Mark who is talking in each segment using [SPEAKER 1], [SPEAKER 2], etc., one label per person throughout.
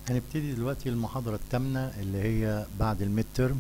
[SPEAKER 1] هنبتدي دلوقتي المحاضرة الثامنة اللي هي بعد الميد ترم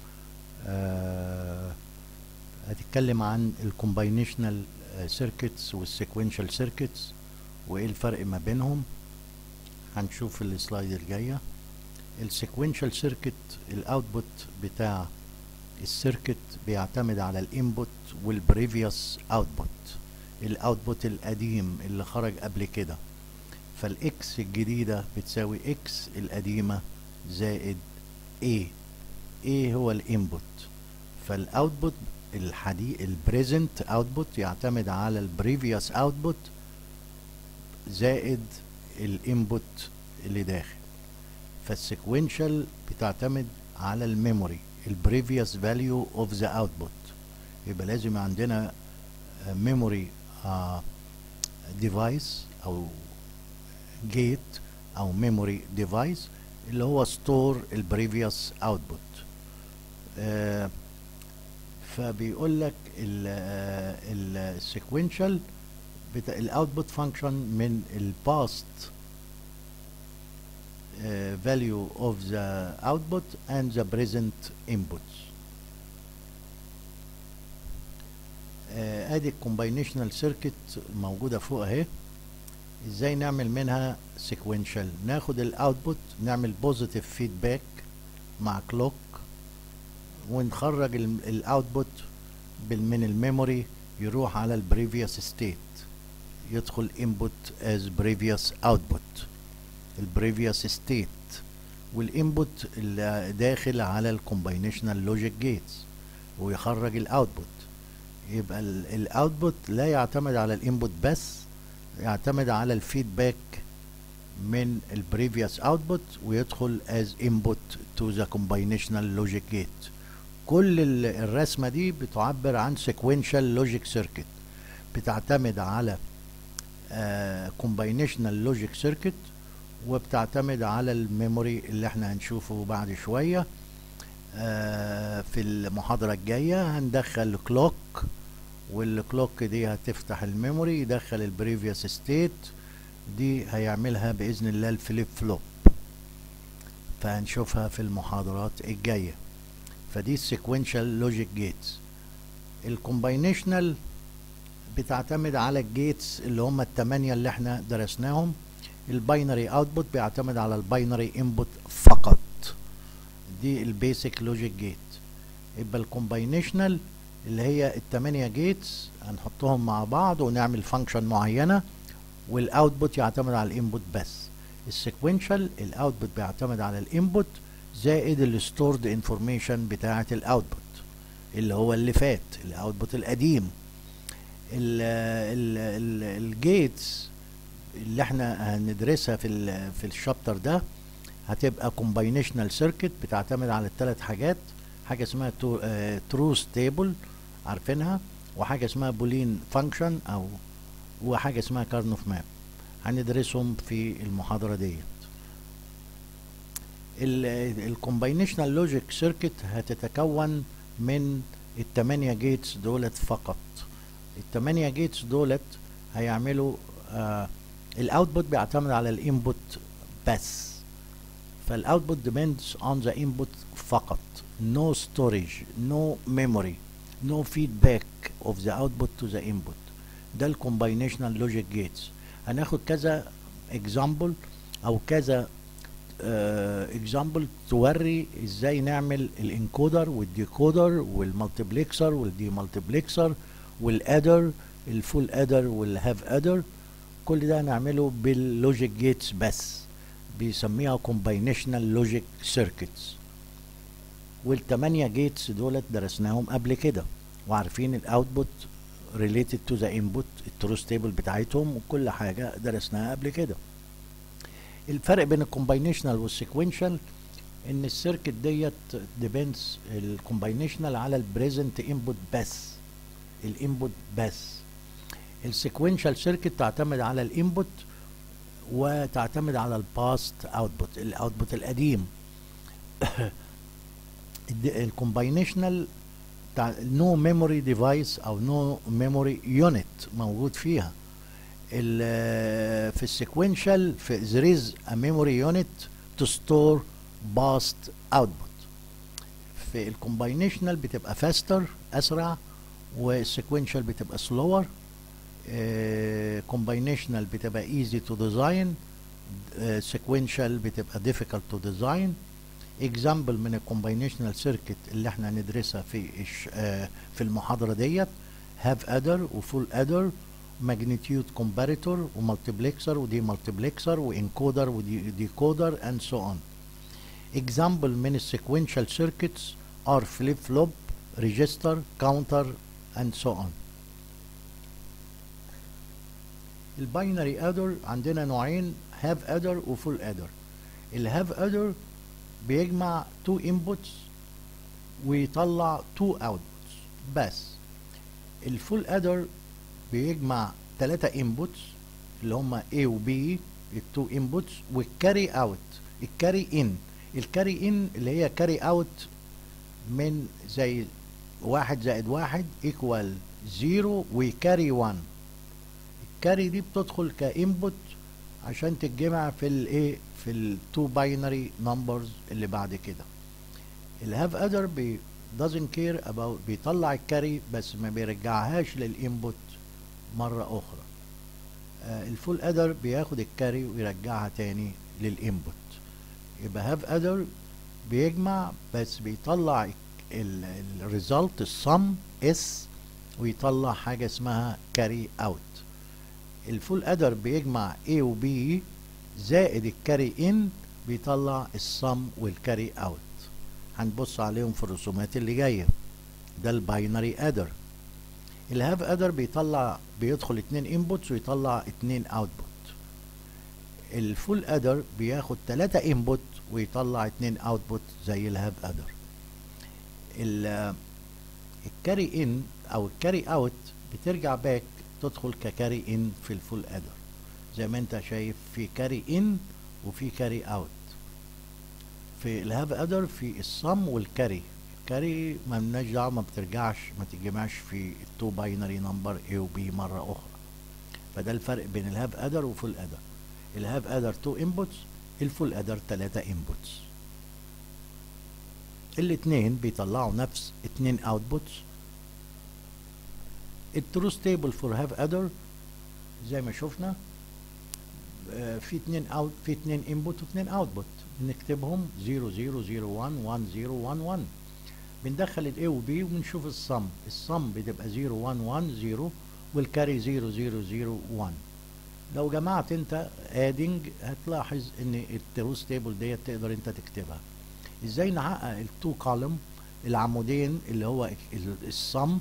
[SPEAKER 1] هتتكلم عن الكومباينيشنال سيركتس والسيكوينشال سيركتس وايه الفرق ما بينهم هنشوف السلايد الجاية السيكوينشال سيركت الاوتبوت بتاع السيركت بيعتمد على الانبوت والبريفيوس اوتبوت الاوتبوت القديم اللي خرج قبل كده فالاكس الجديدة بتساوي اكس القديمة زائد A A هو الانبوت فالاوتبوت الحديث البريزنت اوتبوت يعتمد على البريفيوس اوتبوت زائد الانبوت اللي داخل فالسيكوينشال بتعتمد على الميموري البريفيوس فاليو اوف ذا اوتبوت يبقى لازم عندنا ميموري ديفايس او جيت او ميموري ديفايس اللي هو ستور البريفيوس اوتبوت فبيقول لك السيكوينشال الاوتبوت فانكشن من الباست value of the output and the present inputs ادي الكومباينيشنال سيركت موجوده فوق اهي ازاي نعمل منها سيكوينشال ناخد الاوتبوت نعمل بوزيتيف فيدباك مع كلوك ونخرج الاوتبوت من الميموري يروح على البريفيوس ستيت يدخل انبوت از بريفيوس اوتبوت البريفيوس ستيت والانبوت اللي داخل على الكومباينيشنال لوجيك جيتس ويخرج الاوتبوت يبقى الاوتبوت لا يعتمد على الانبوت بس يعتمد على الفيدباك من البريفيوس اوتبوت ويدخل از انبوت تو ذا كومباينيشنال لوجيك جيت كل الرسمه دي بتعبر عن سيكوينشال لوجيك سيركت بتعتمد على كومباينيشنال لوجيك سيركت وبتعتمد على الميموري اللي احنا هنشوفه بعد شويه آه في المحاضره الجايه هندخل كلوك والكلوك دي هتفتح الميموري يدخل البريفيوس ستيت دي هيعملها باذن الله الفليب فلوب فهنشوفها في المحاضرات الجايه فدي السيكوينشال لوجيك جيتس الكومباينيشنال بتعتمد على الجيتس اللي هم الثمانيه اللي احنا درسناهم الباينري اوتبوت بيعتمد على الباينري انبوت فقط دي البيسك لوجيك جيت يبقى الكومباينيشنال اللي هي الثمانيه جيتس هنحطهم مع بعض ونعمل فانكشن معينه والاوتبوت يعتمد على الانبوت بس السيكوينشال الاوتبوت بيعتمد على الانبوت زائد الستورد انفورميشن بتاعه الاوتبوت اللي هو اللي فات الاوتبوت القديم الجيتس اللي احنا هندرسها في ال في الشابتر ده هتبقى كومباينيشنال سيركت بتعتمد على الثلاث حاجات حاجه اسمها تروث تيبل عارفينها وحاجه اسمها بولين فانكشن او وحاجه اسمها كارنوف ماب هندرسهم في المحاضره ديت الكومباينيشنال لوجيك سيركت هتتكون من الثمانيه جيتس دولت فقط الثمانيه جيتس دولت هيعملوا آه الاوتبوت بيعتمد على الانبوت بس فالاوتبوت depends on the input فقط no storage no memory no feedback of the output to the input ده الكومباينيشنال لوجيك جيتس هناخد كذا اكزامبل او كذا اكزامبل uh, توري ازاي نعمل الانكودر والديكودر والمالتيبلكسر والدي مالتيبلكسر والادر الفول ادر والهاف ادر كل ده هنعمله باللوجيك جيتس بس بيسميها كومباينيشنال لوجيك سيركتس والثمانيه جيتس دولت درسناهم قبل كده وعارفين الاوتبوت ريليتد تو ذا انبوت التروث تيبل بتاعتهم وكل حاجه درسناها قبل كده الفرق بين الكومباينيشنال والسيكوينشال ان السيركت ديت ديبندز الكومباينيشنال على البريزنت انبوت بس الانبوت بس السيكوينشال سيركت تعتمد على الانبوت وتعتمد على الباست اوتبوت الاوتبوت القديم الكومباينيشنال نو ميموري ديفايس او نو ميموري يونت موجود فيها في السيكوينشال في there is a memory unit تستور باست اوتبوت في الكومباينيشنال بتبقى فاستر اسرع والسيكونشال بتبقى سلور كومباينيشنال بتبقى ايزي تو ديزاين سيكونشال بتبقى difficult تو ديزاين اكزامبل من الكومباينيشنال سيركت اللي احنا هندرسها في الش- آه، في المحاضره ديت هاف ادر وفول ادر ماجنتيود كومباريتور ومالتيبلكسر ودي مالتيبلكسر وانكودر ودي ديكودر اند سو اون اكزامبل من السيكونشال سيركتس ار فليب فلوب ريجستر كاونتر اند سو اون الباينري ادر عندنا نوعين هاف ادر وفول ادر الهاف ادر بيجمع تو انبوتس ويطلع تو اوتبوتس بس الفول ادر بيجمع ثلاثة انبوتس اللي هما A و B التو انبوتس والكاري اوت الكاري ان الكاري ان اللي هي كاري اوت من زي واحد زائد واحد ايكوال زيرو وكاري وان الكاري دي بتدخل كانبوت عشان تتجمع في الايه في التو باينري نمبرز اللي بعد كده الهاف ادر بي doesn't care about بيطلع الكاري بس ما بيرجعهاش للانبوت مرة أخرى آه الفول ادر بياخد الكاري ويرجعها تاني للانبوت يبقى هاف ادر بيجمع بس بيطلع الريزلت السم اس ويطلع حاجة اسمها كاري اوت الفول ادر بيجمع A و B زائد الكاري ان بيطلع السم والكاري اوت هنبص عليهم في الرسومات اللي جايه ده الباينري ادر الهاف ادر بيطلع بيدخل اتنين انبوتس ويطلع اتنين اوتبوت الفول ادر بياخد تلاتة انبوت ويطلع اتنين اوتبوت زي الهاف ادر الكاري ان او الكاري اوت بترجع باك تدخل ككاري ان في الفول ادر زي ما انت شايف في كاري ان وفي كاري اوت في الهاف ادر في الصم والكاري الكاري ما لناش دعوه ما بترجعش ما تتجمعش في التو باينري نمبر A و B مره اخرى فده الفرق بين الهاف ادر وفول ادر الهاف ادر تو انبوتس الفول ادر تلاتة انبوتس الاتنين بيطلعوا نفس اتنين اوتبوتس التروث تيبل فور هاف ادر زي ما شفنا آه، في اتنين اوت في اتنين انبوت واتنين اوتبوت بنكتبهم 0 0 0 1 1 0 1 1 بندخل الاي وبي وبنشوف الصم الصم بتبقى 0 1 1 0 والكاري 0 0 0 1 لو جمعت انت ادنج هتلاحظ ان التروث تيبل ديت تقدر انت تكتبها ازاي نحقق التو كولوم العمودين اللي هو ال- الصم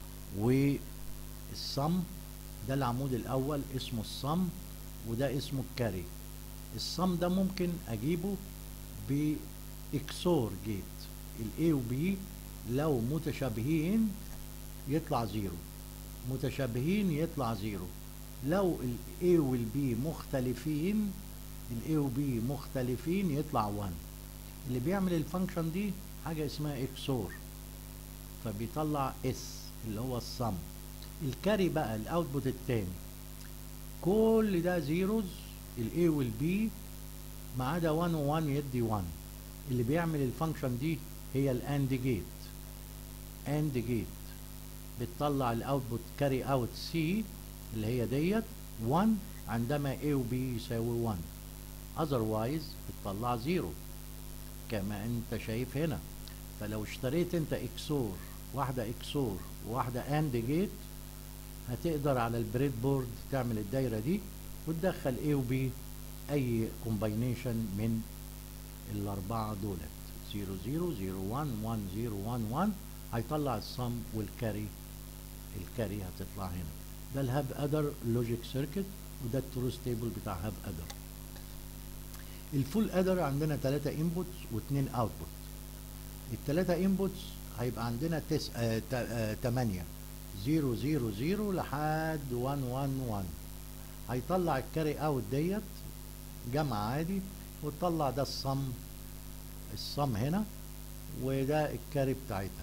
[SPEAKER 1] والصم ده العمود الاول اسمه الصم وده اسمه الكاري الصم ده ممكن اجيبه باكسور جيت الاي وبي لو متشابهين يطلع زيرو متشابهين يطلع زيرو لو الاي والبي مختلفين الاي وبي مختلفين يطلع 1 اللي بيعمل الفانكشن دي حاجه اسمها اكسور فبيطلع اس اللي هو الصم الكاري بقى الاوتبوت التاني كل ده زيروز الاي والبي ما عدا 1 و1 يدي 1 اللي بيعمل الفانكشن دي هي الاند جيت اند جيت بتطلع الاوتبوت كاري اوت سي اللي هي ديت 1 عندما A و B يساوي 1 otherwise بتطلع 0 كما انت شايف هنا فلو اشتريت انت اكسور واحدة اكسور وواحدة اند جيت هتقدر على البريد بورد تعمل الدايرة دي وتدخل A و B اي كومباينيشن من الاربعة دولت 0 0 0 1 1 0 1 1 هيطلع الصم والكاري الكاري هتطلع هنا ده الهاب ادر لوجيك سيركت وده التروث تيبل بتاع هاب ادر الفول ادر عندنا 3 انبوتس واثنين اوتبوت الثلاثه انبوتس هيبقى عندنا تس... آه... ت... آه... 8 0 0 0 لحد 1 1 1 هيطلع الكاري اوت ديت جمع عادي وتطلع ده الصم الصم هنا وده الكاري بتاعتها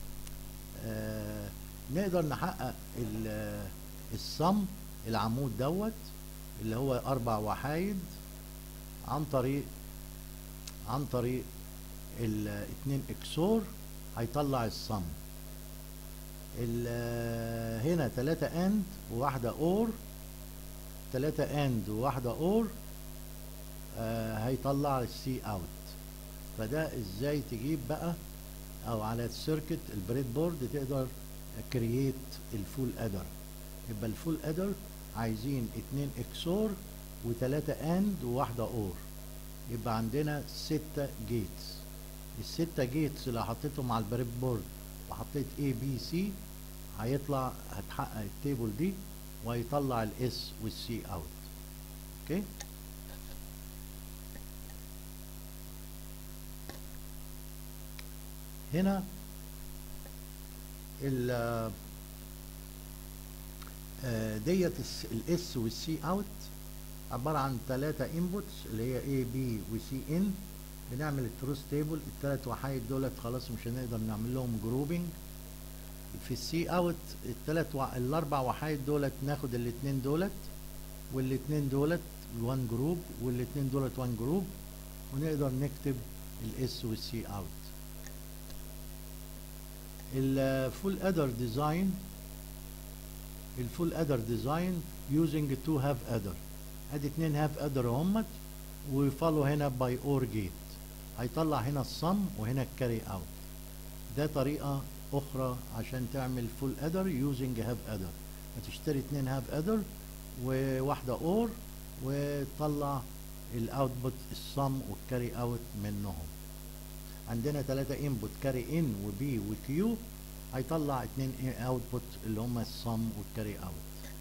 [SPEAKER 1] آه نقدر نحقق ال- الصم العمود دوت اللي هو اربع وحايد عن طريق عن طريق الاتنين اكسور هيطلع الصم ال- هنا تلاتة اند وواحدة اور تلاتة اند وواحدة اور آه هيطلع السي اوت فده ازاي تجيب بقى او على السيركت البريد بورد تقدر كرييت الفول ادر يبقى الفول ادر عايزين اتنين اكسور وتلاتة اند وواحدة اور يبقى عندنا ستة جيتس الستة جيتس اللي حطيتهم على البريد بورد وحطيت A B C هيطلع هتحقق التيبل دي وهيطلع الاس والسي اوت اوكي هنا ال آه، ديت الاس والسي اوت عباره عن ثلاثه انبوتس اللي هي اي بي وسي ان بنعمل التروس تيبل الثلاث وحايد دولت خلاص مش هنقدر نعمل لهم جروبنج في السي اوت الثلاث وع... الاربع وحايد دولت ناخد الاثنين دولت والاثنين دولت وان جروب والاثنين دولت وان جروب ونقدر نكتب الاس والسي اوت الفول ادر ديزاين الفول ادر ديزاين يوزنج تو هاف ادر ادي اتنين هاف ادر اهمت ويفولو هنا باي اور جيت هيطلع هنا الصم وهنا الكاري اوت ده طريقة أخرى عشان تعمل فول ادر يوزنج هاف ادر هتشتري اتنين هاف ادر وواحدة اور وتطلع الاوتبوت الصم والكاري اوت منهم عندنا ثلاثة انبوت كاري ان وبي وكيو هيطلع اتنين اوتبوت اللي هما الصم والكاري اوت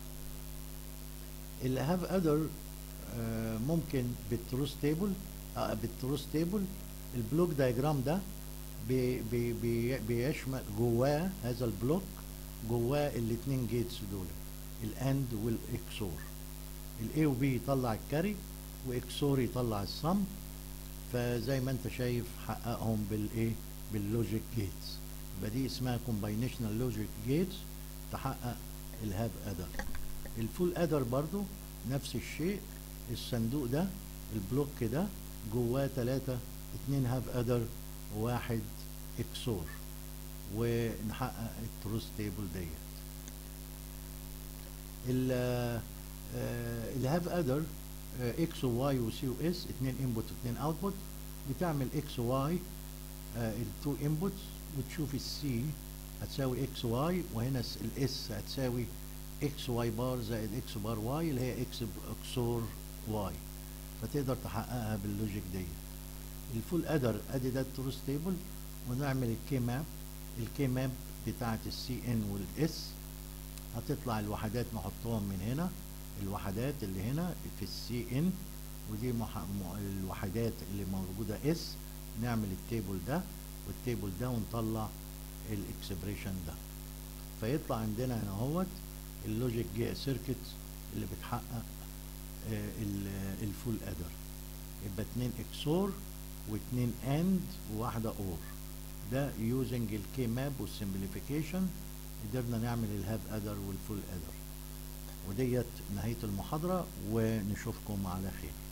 [SPEAKER 1] الهاف ادر ممكن بالتروس تيبل آه بالتروس تيبل البلوك دايجرام ده بي بي بي بيشمل جواه هذا البلوك جواه الاتنين جيتس دول الاند والاكسور الاي وبي يطلع الكاري واكسور يطلع الصم فزي ما انت شايف حققهم بالايه باللوجيك جيتس يبقى دي اسمها كومباينيشنال لوجيك جيتس تحقق الهاف ادر الفول ادر برضو نفس الشيء الصندوق ده البلوك ده جواه ثلاثة اتنين هاف ادر وواحد اكسور ونحقق التروس تيبل ديت الهاف ادر اكس وواي وسي واس اتنين انبوت واتنين اوتبوت بتعمل اكس واي التو انبوتس وتشوف السي هتساوي اكس واي وهنا الاس هتساوي اكس واي بار زائد اكس بار واي اللي هي اكس اكسور واي فتقدر تحققها باللوجيك ديت الفول ادر ادي ده التروس تيبل ونعمل الكي ماب الكي ماب بتاعت السي ان والاس هتطلع الوحدات نحطهم من هنا الوحدات اللي هنا في السي ان ودي مح... م... الوحدات اللي موجوده اس نعمل التيبل ده والتيبل ده ونطلع الاكسبريشن ده فيطلع عندنا هنا اهوت اللوجيك جي سيركت اللي بتحقق آه الفول ادر يبقى اتنين اكسور واتنين اند وواحده اور ده يوزنج الكي ماب والسمبليفيكيشن قدرنا نعمل الهاب ادر والفول ادر وديت نهايه المحاضره ونشوفكم على خير